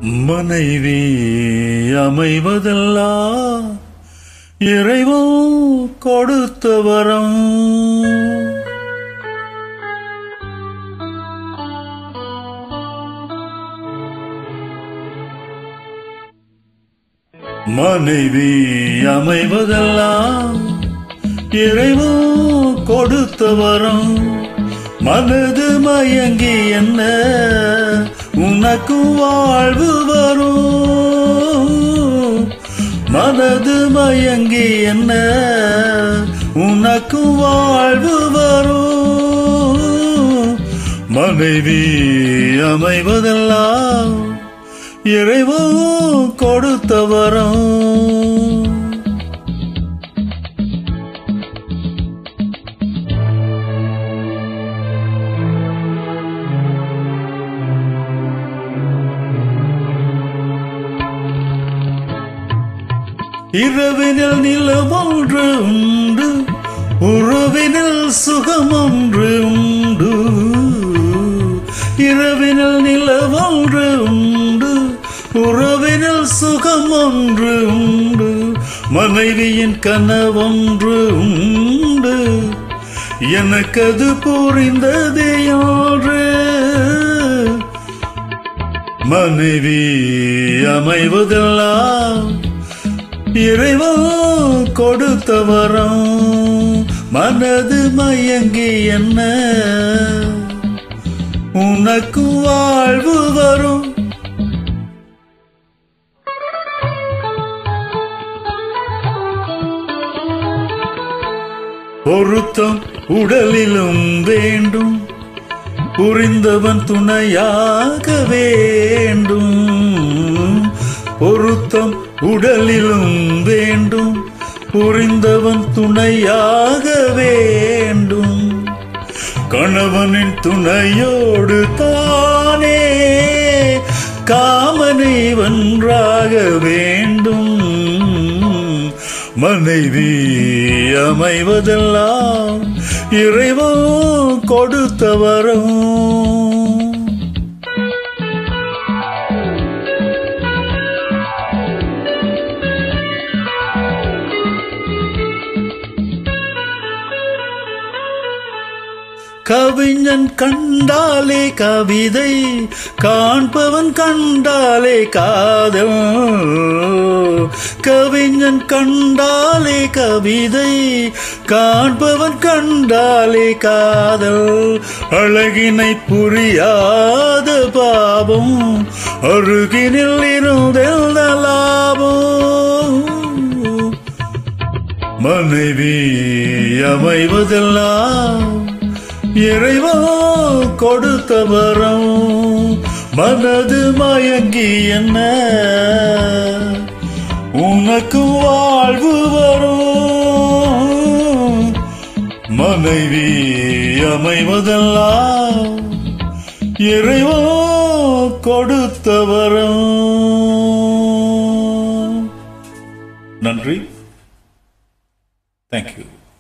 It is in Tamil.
மனைவி அமைவதெல்லாம் இறைவன் கொடுத்த வரம் மனைவி அமைவதெல்லாம் இறைவன் கொடுத்த வரம் மனது மயங்கி என்ன உனக்கு வாழ்வு வரும் மனது மயங்கி என்ன உனக்கு வாழ்வு வரும் மனைவி அமைவதெல்லாம் இறைவன் கொடுத்த வரம் இரவினில் நிலவொன்று உண்டு உறவினில் சுகமொன்று உண்டு இரவினில் நிலவொன்று உண்டு உறவினில் சுகமொன்று உண்டு மனைவியின் கனவொன்று உண்டு எனக்கது புரிந்தது யாரு மனைவி அமைவதெல்லாம் இறைவன் கொடுத்த வரம் மனது மயங்கி என்ன உனக்கு வாழ்வு வரும் பொருத்தம் உடலிலும் வேண்டும் புரிந்தவன் துணையாக வேண்டும் பொருத்தம் உடலிலும் வேண்டும் புரிந்தவன் துணையாக வேண்டும் கணவனின் துணையோடு தானே காமனை வென்றாக வேண்டும் மனைவி அமைவதெல்லாம் இறைவன் கொடுத்த வரம் கவிஞன் கண்டாலே கவிதை காண்பவன் கண்டாலே காதல் கவிஞன் கண்டாலே கவிதை காண்பவன் கண்டாலே காதல் அழகினை புரியாத பாவம் அருகினில் இருந்தெல்ல லாபம் மனைவி அமைவதெல்லாம் இறைவா கொடுத்த வரம் மனது மயங்கி என்ன உனக்கு வாழ்வு வரும் மனைவி அமைவதெல்லாம் இறைவா கொடுத்த வரம் நன்றி தேங்க்யூ